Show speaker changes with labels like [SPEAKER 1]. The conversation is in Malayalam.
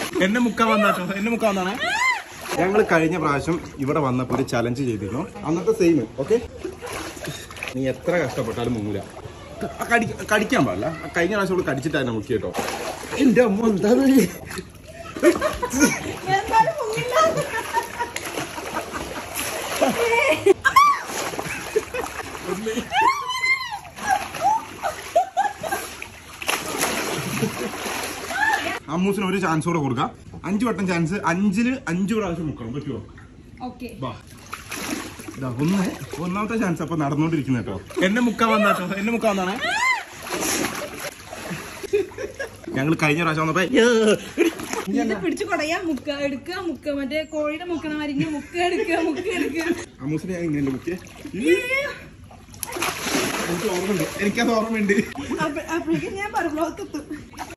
[SPEAKER 1] എന്നെ മുക്കാൻ വന്നാട്ടോ എന്നെ മുക്കാൻ വന്നാണേ ഞങ്ങൾ കഴിഞ്ഞ പ്രാവശ്യം ഇവിടെ വന്നപ്പോൾ ഒരു ചലഞ്ച് ചെയ്തിരുന്നു അന്നത്തെ സെയിം ഓക്കെ നീ എത്ര കഷ്ടപ്പെട്ടാലും മുങ്ങൂല ആ കടി- കടിക്കാൻ പാടില്ല ആ കഴിഞ്ഞ പ്രാവശ്യം ഇവിടെ കടിച്ചിട്ടായിരുന്നു മുക്കി കേട്ടോ എന്റെ അമ്മ എന്താ ഇത്?
[SPEAKER 2] എന്തായാലും പൊങ്ങില്ല.
[SPEAKER 1] അമ്മൂസിന് ഒരു ചാൻസ് കൂടെ കൊടുക്കാം അഞ്ചു വട്ടം ചാൻസ് അഞ്ചില് അഞ്ചു പ്രാവശ്യം മുക്കണം പറ്റുമോ
[SPEAKER 2] ഓക്കെ
[SPEAKER 1] വാ ഇതാ ഒന്ന് ഒന്നാമത്തെ ചാൻസ് അപ്പൊ നടന്നുകൊണ്ടിരിക്കുന്ന കേട്ടോ എന്നെ മുക്കാൻ വന്നാട്ടോ എന്നെ മുക്കാൻ വന്നാണേ ഞങ്ങൾ കഴിഞ്ഞ പ്രാവശ്യം വന്നപ്പോ "അയ്യോ, എടി."
[SPEAKER 2] ഇത് പിടിച്ചു കൊടയാ മുക്ക എടുക്കുക മുക്ക മറ്റേ കോഴിയുടെ മുക്കണ മാതിരി മുക്ക എടുക്കുക മുക്ക എടുക്കുക
[SPEAKER 1] അമ്മൂസിനെ ഞാൻ ഇങ്ങനെ മുക്കിയ എനിക്ക് ഓർമ്മയുണ്ട് എനിക്കത് ഓർമ്മയുണ്ട്
[SPEAKER 2] അപ്പ- അപ്പോഴേക്കും ഞാൻ പറ ബ്ലോക്ക് എത്തും